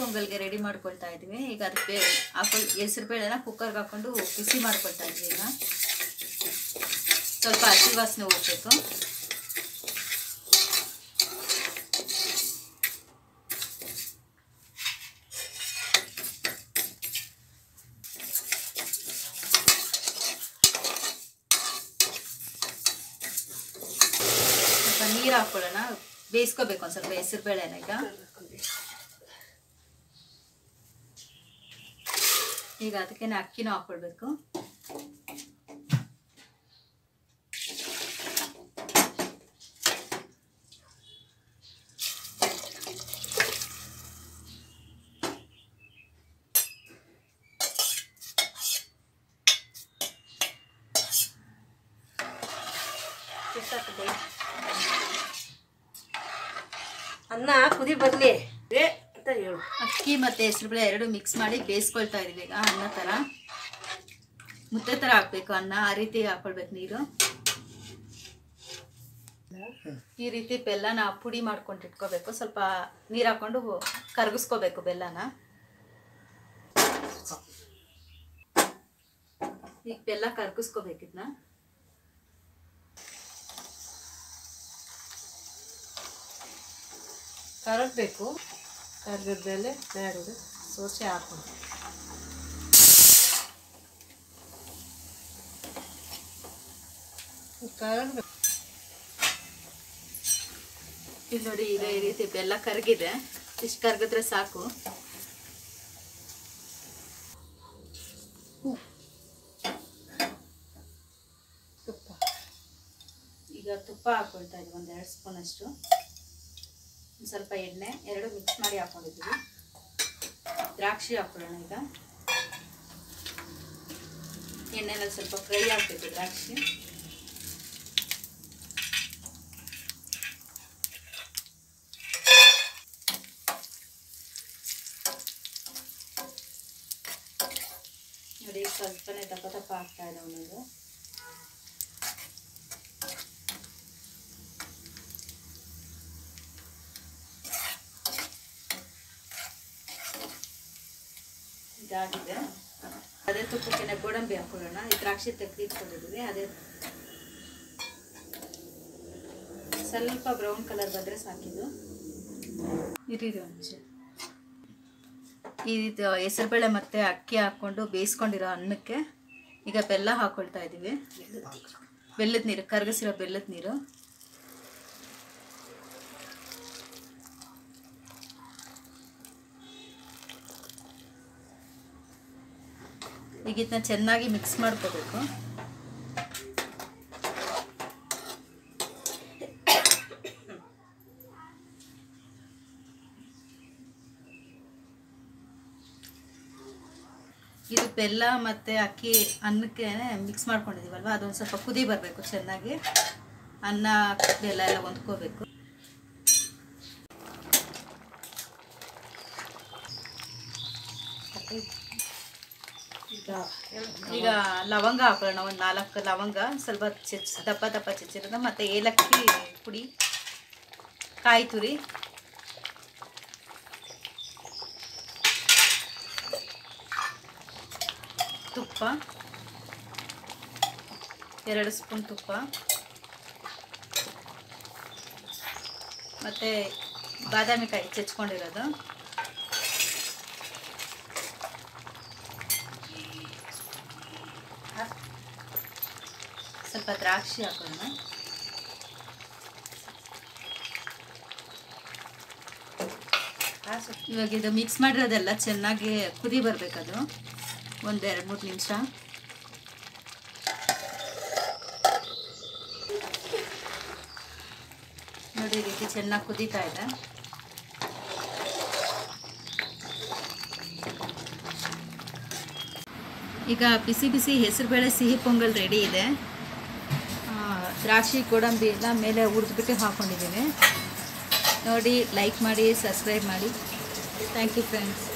ಪೊಂಗಲ್ಗೆ ready ಮಾಡ್ಕೊಳ್ತಾ ಇದ್ವಿ ಈಗ ಅದಕ್ಕೆ ಹಾಕೊಳ್ ಹೆಸರು ಬೇಳೆನ ಕುಕ್ಕರ್ಗೆ ಹಾಕೊಂಡು ಬಿಸಿ ಮಾಡ್ಕೊಳ್ತಾ ಇದ್ವಿ ಈಗ ಸ್ವಲ್ಪ ಹಸಿ ವಾಸನೆ ಹೋಗ್ಬೇಕು ಸ್ವಲ್ಪ ನೀರು ಹಾಕೊಳ್ಳೋಣ ಬೇಯಿಸ್ಕೋಬೇಕು ಒಂದು ಸ್ವಲ್ಪ ಹೆಸರು ಬೇಳೆನ ಈಗ ಈಗ ಅದಕ್ಕೆ ಅಕ್ಕಿನೂ ಹಾಕೊಳ್ಬೇಕು ಅನ್ನ ಕುದಿ ಬರ್ಲಿ ಏ ಅಂತ ಹೇಳು ಅಕ್ಕಿ ಮತ್ತೆ ಹೆಸರುಬೇಳೆ ಎರಡು ಮಿಕ್ಸ್ ಮಾಡಿ ಬೇಯಿಸ್ಕೊಳ್ತಾ ಇದೀವಿ ಈಗ ಅನ್ನ ಥರ ಮುದ್ದೆ ಥರ ಹಾಕ್ಬೇಕು ಅನ್ನ ಆ ರೀತಿ ಹಾಕೊಳ್ಬೇಕು ನೀರು ಈ ರೀತಿ ಬೆಲ್ಲನ ಪುಡಿ ಮಾಡ್ಕೊಂಡು ಇಟ್ಕೋಬೇಕು ಸ್ವಲ್ಪ ನೀರು ಹಾಕೊಂಡು ಕರಗಿಸ್ಕೋಬೇಕು ಬೆಲ್ಲನ ಈಗ ಬೆಲ್ಲ ಕರಗಿಸ್ಕೋಬೇಕು ಇದನ್ನ ಕರಗಬೇಕು ಕರಗಿದ್ಮೇಲೆ ಬೇಡದು ಸೋಸೆ ಹಾಕೊಂಡು ಕರಗಬೇಕು ಇಲ್ಲಿ ನೋಡಿ ಈಗ ಈ ರೀತಿ ಬೆಲ್ಲ ಕರಗಿದೆ ಇಷ್ಟು ಕರಗಿದ್ರೆ ಸಾಕು ತುಪ್ಪ ಈಗ ತುಪ್ಪ ಹಾಕೊಳ್ತಾ ಇದ್ದೀವಿ ಒಂದು ಎರಡು ಸ್ಪೂನ್ ಅಷ್ಟು ಒಂದ್ ಸ್ವಲ್ಪ ಎಣ್ಣೆ ಎರಡು ಮಿಕ್ಸ್ ಮಾಡಿ ಹಾಕೊಂಡಿದ್ದೀವಿ ದ್ರಾಕ್ಷಿ ಹಾಕೊಳ್ಳೋಣ ಈಗ ಎಣ್ಣೆನಲ್ಲಿ ಸ್ವಲ್ಪ ಫ್ರೈ ಆಗ್ಬೇಕು ದ್ರಾಕ್ಷಿ ನೋಡಿ ಸ್ವಲ್ಪನೇ ದಪ್ಪ ದಪ್ಪ ಆಗ್ತಾ ಇದೆ ಒಂದೊಂದು ಇದಾಗಿದೆ ಅದೇ ತುಪ್ಪಕ್ಕೆ ಗೋಡಂಬಿ ಹಾಕೊಳ್ಳೋಣ ಈ ದ್ರಾಕ್ಷಿ ತೆಗೆದು ಇಟ್ಕೊಂಡಿದ್ದೀವಿ ಅದೇ ಸ್ವಲ್ಪ ಬ್ರೌನ್ ಕಲರ್ ಬಂದರೆ ಸಾಕಿದ್ದು ಇರೀರಿ ಒಂದು ನಿಮಿಷ ಇದು ಹೆಸರುಬೇಳೆ ಮತ್ತು ಅಕ್ಕಿ ಹಾಕ್ಕೊಂಡು ಬೇಯಿಸ್ಕೊಂಡಿರೋ ಅನ್ನಕ್ಕೆ ಈಗ ಬೆಲ್ಲ ಹಾಕ್ಕೊಳ್ತಾ ಇದ್ದೀವಿ ಬೆಲ್ಲದ ನೀರು ಕರಗಿಸಿರೋ ಬೆಲ್ಲದ ನೀರು ಈಗ ಇದನ್ನ ಚೆನ್ನಾಗಿ ಮಿಕ್ಸ್ ಮಾಡ್ಕೋಬೇಕು ಇದು ಬೆಲ್ಲ ಮತ್ತು ಅಕ್ಕಿ ಅನ್ನಕ್ಕೆ ಮಿಕ್ಸ್ ಮಾಡ್ಕೊಂಡಿದ್ದೀವಲ್ವ ಅದೊಂದು ಸ್ವಲ್ಪ ಕುದಿ ಬರಬೇಕು ಚೆನ್ನಾಗಿ ಅನ್ನ ಬೆಲ್ಲ ಎಲ್ಲ ಹೊಂದ್ಕೋಬೇಕು ಈಗ ಹೇಳು. ಈಗ ಲವಂಗ ಹಾಕೊಳ್ಳೋಣ ಒಂದು ನಾಲ್ಕು ಲವಂಗ ಸ್ವಲ್ಪ ಚೆಚ್ ದಪ್ಪ ದಪ್ಪ ಚೆಚ್ಚಿರೋದು ಮತ್ತು ಏಲಕ್ಕಿ ಪುಡಿ ಕಾಯಿ ತುರಿ ತುಪ್ಪ ಎರಡು ಸ್ಪೂನ್ ತುಪ್ಪ ಮತ್ತು ಬಾದಾಮಿ ಕಾಯಿ ಚೆಚ್ಕೊಂಡಿರೋದು ಸ್ವಲ್ಪ ದ್ರಾಕ್ಷಿ ಹಾಕೋಣ ಕಾಸು ಇವಾಗ ಇದು ಮಿಕ್ಸ್ ಮಾಡಿರೋದೆಲ್ಲ ಚೆನ್ನಾಗಿ ಕುದಿ ಬರಬೇಕದು ಒಂದು ಎರಡು ಮೂರು ನಿಮಿಷ ನೋಡಿ ಈ ರೀತಿ ಚೆನ್ನಾಗಿ ಕುದೀತಾ ಇದೆ ಈಗ ಬಿಸಿ ಬಿಸಿ ಹೆಸರುಬೇಳೆ ಸಿಹಿ ಪೊಂಗಲ್ ರೆಡಿ ಇದೆ ಆ, ದ್ರಾಕ್ಷಿ ಗೋಡಂಬಿ ಎಲ್ಲ ಮೇಲೆ ಹುರಿದ್ಬಿಟ್ಟು ಹಾಕ್ಕೊಂಡಿದ್ದೀನಿ ನೋಡಿ ಲೈಕ್ ಮಾಡಿ ಸಬ್ಸ್ಕ್ರೈಬ್ ಮಾಡಿ ಥ್ಯಾಂಕ್ ಯು ಫ್ರೆಂಡ್ಸ್